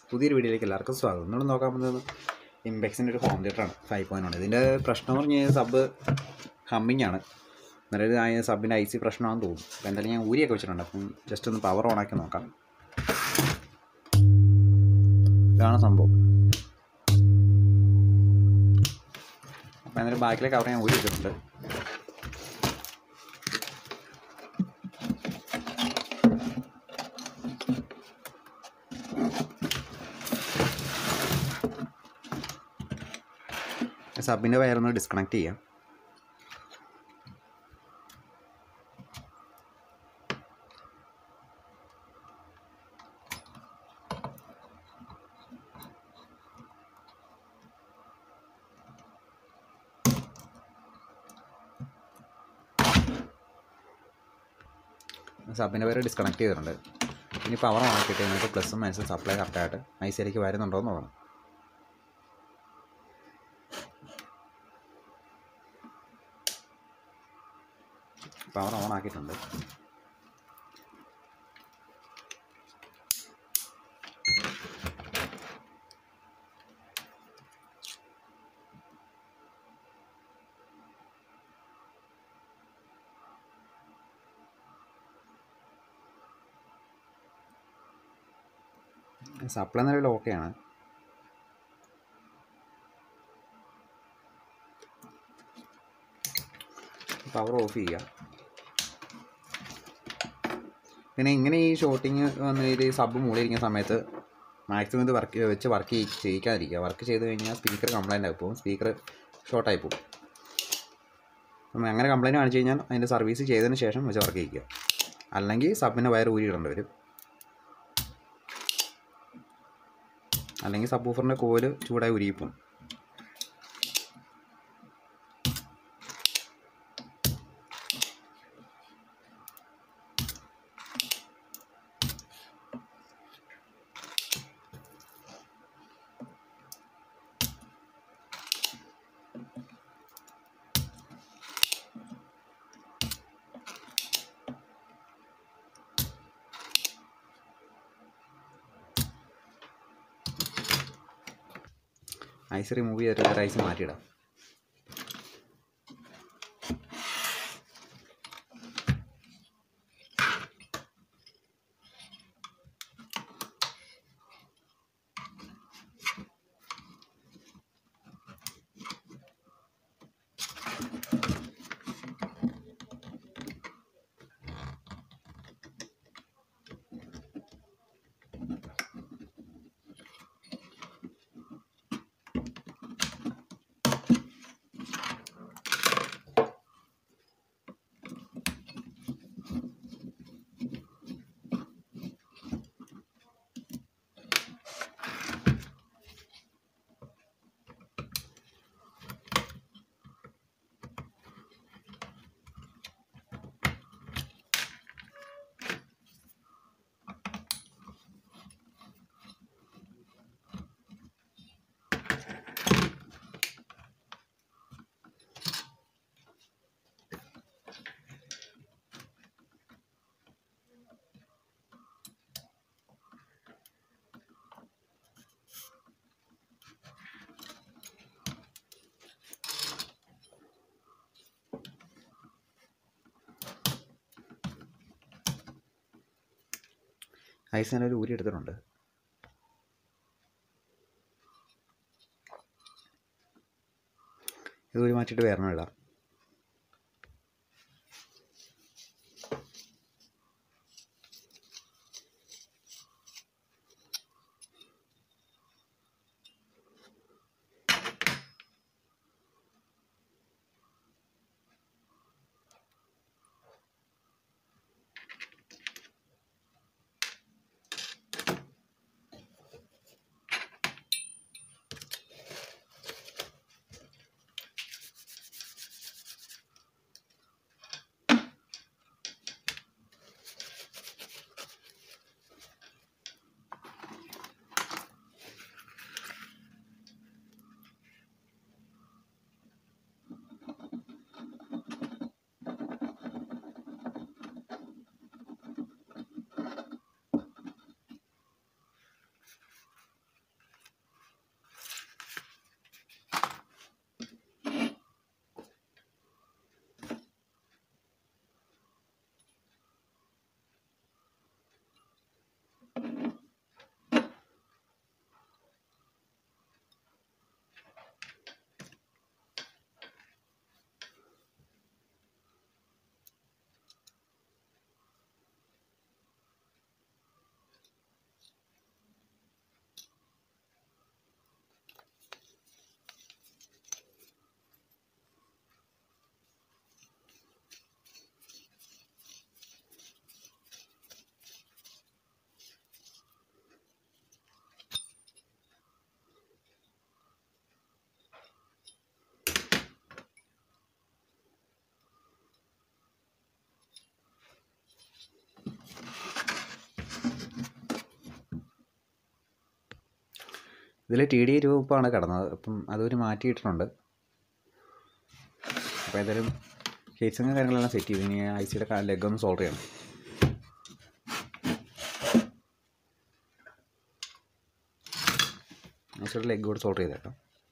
പുതിയൊരു വീഡിയോയിലേക്ക് എല്ലാവർക്കും സ്വാഗതം നമ്മൾ നോക്കാൻ പോകുന്നത് ഇംബെക്സിൻ്റെ ഒരു ഹോം തിയേറ്ററാണ് ഫൈവ് പോയിൻ്റ് ആണ് ഇതിൻ്റെ പ്രശ്നം എന്ന് പറഞ്ഞു കഴിഞ്ഞാൽ സബ് ഹമ്മിങ് ആണ് നല്ലൊരു ആ സബിൻ്റെ ഐ സി പ്രശ്നമാണെന്ന് തോന്നുന്നു അപ്പോൾ എന്തായാലും ഞാൻ ഊരിയൊക്കെ വെച്ചിട്ടുണ്ട് അപ്പം ജസ്റ്റ് ഒന്ന് പവർ ഓൺ ആക്കി നോക്കാം ഇതാണ് സംഭവം അപ്പോൾ എന്തായാലും ബാക്കിലെ കവർ ഞാൻ ഊരി വെച്ചിട്ടുണ്ട് സബിൻ്റെ വയറൊന്ന് ഡിസ്കണക്ട് ചെയ്യാം സബിൻ്റെ വയർ ഡിസ്കണക്ട് ചെയ്തിട്ടുണ്ട് ഇനി പവർ ഓൺ ആക്കിയിട്ട് നിങ്ങൾക്ക് പ്ലസും മൈനസും സപ്ലൈ കറക്റ്റായിട്ട് ഐ സിയിലേക്ക് വരുന്നുണ്ടോ എന്ന് നോക്കണം പവർ ഓൺ ആക്കിയിട്ടുണ്ട് സപ്ലൈ നിലവിൽ ഓക്കെയാണ് പവർ ഓഫ് ചെയ്യുക പിന്നെ ഇങ്ങനെ ഈ ഷോട്ടിങ് വന്ന് ഇത് സബ് മൂടിയിരിക്കുന്ന സമയത്ത് മാക്സിമം ഇത് വർക്ക് വെച്ച് വർക്ക് ചെയ്യിക്കാതിരിക്കുക വർക്ക് ചെയ്ത് കഴിഞ്ഞാൽ സ്പീക്കർ കംപ്ലൈൻ്റ് ആയി പോകും സ്പീക്കർ ഷോർട്ടായി പോകും അപ്പം അങ്ങനെ കംപ്ലൈൻറ്റ് കാണിച്ചു കഴിഞ്ഞാൽ അതിൻ്റെ സർവീസ് ചെയ്തതിന് ശേഷം വെച്ച് വർക്ക് ചെയ്യിക്കുക അല്ലെങ്കിൽ സബിൻ്റെ വയർ ഊരിയിടേണ്ടി വരും അല്ലെങ്കിൽ സബ് ഓഫറിൻ്റെ കോല് ചൂടായി ഉരുകിപ്പോവും ഐസ് റിമൂവ് ചെയ്തിട്ട് വേറെ ഐസ് മാറ്റിയിടാം ഐസ് ഞാൻ ഒരു ഊരി എടുത്തിട്ടുണ്ട് ഇത് ഊരി മാറ്റിയിട്ട് വേറെ ഇടാം ഇതിൽ ടി ഡി രൂപമാണ് കിടന്നത് അപ്പം അതൊരു മാറ്റിയിട്ടുണ്ട് അപ്പോൾ ഏതായാലും കേസിങ് കാര്യങ്ങളെല്ലാം സെറ്റ് ചെയ്തു ഇനി ഐ സിയുടെ ലെഗ് ഒന്ന് സോൾവ് ചെയ്യണം ഐ സിയുടെ ലെഗ് കൂടെ സോൾവ് ചെയ്തേക്കാം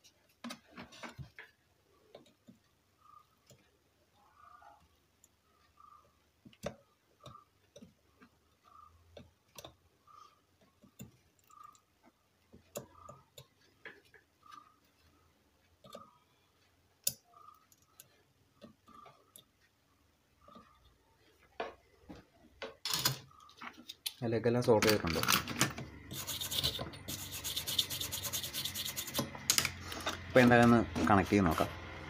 ലെഗെല്ലാം സോൾവ് ചെയ്തിട്ടുണ്ട് ഇപ്പോൾ എന്തായാലും കണക്ട് ചെയ്ത് നോക്കാം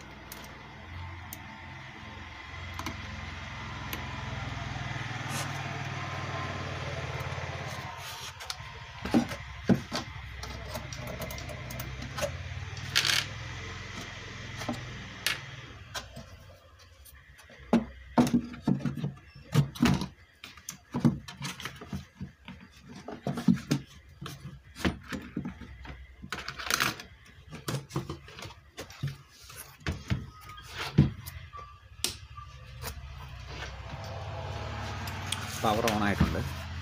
പവർ ഓൺ ആയിട്ടുണ്ട്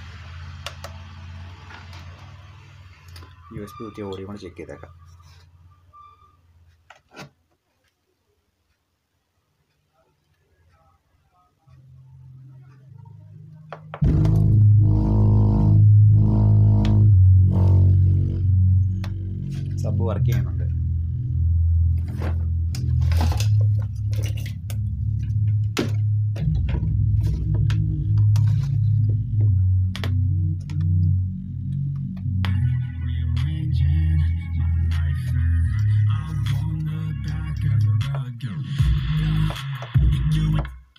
യു എസ് പി കുത്തിയ ഓഡിയോ കൂടെ ചെക്ക് ചെയ്തേക്കാം സബ് വർക്ക് ചെയ്യുന്നുണ്ട് rearranging my life and I won't look back ever again. You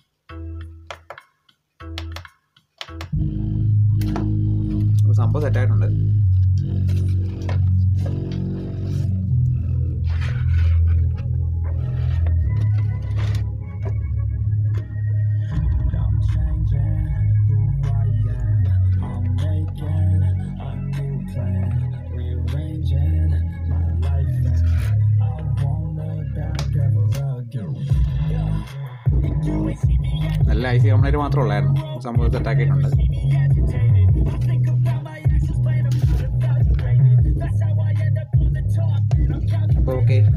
അപ്പോൾ സംഭവം സെറ്റായിട്ടുണ്ട് I'm changing who I am. I'm making a new plan, rearranging my life, and I won't look back ever again. You ain't see me yet, നല്ല I C complaint മാത്രമേ ഉള്ളായിരുന്നു സംഭവം സെറ്റാക്കിയിട്ടുണ്ട് think about my actions, playing them out of evaluated. That's how I end up on the top, and I'm counting. അപ്പോൾ okay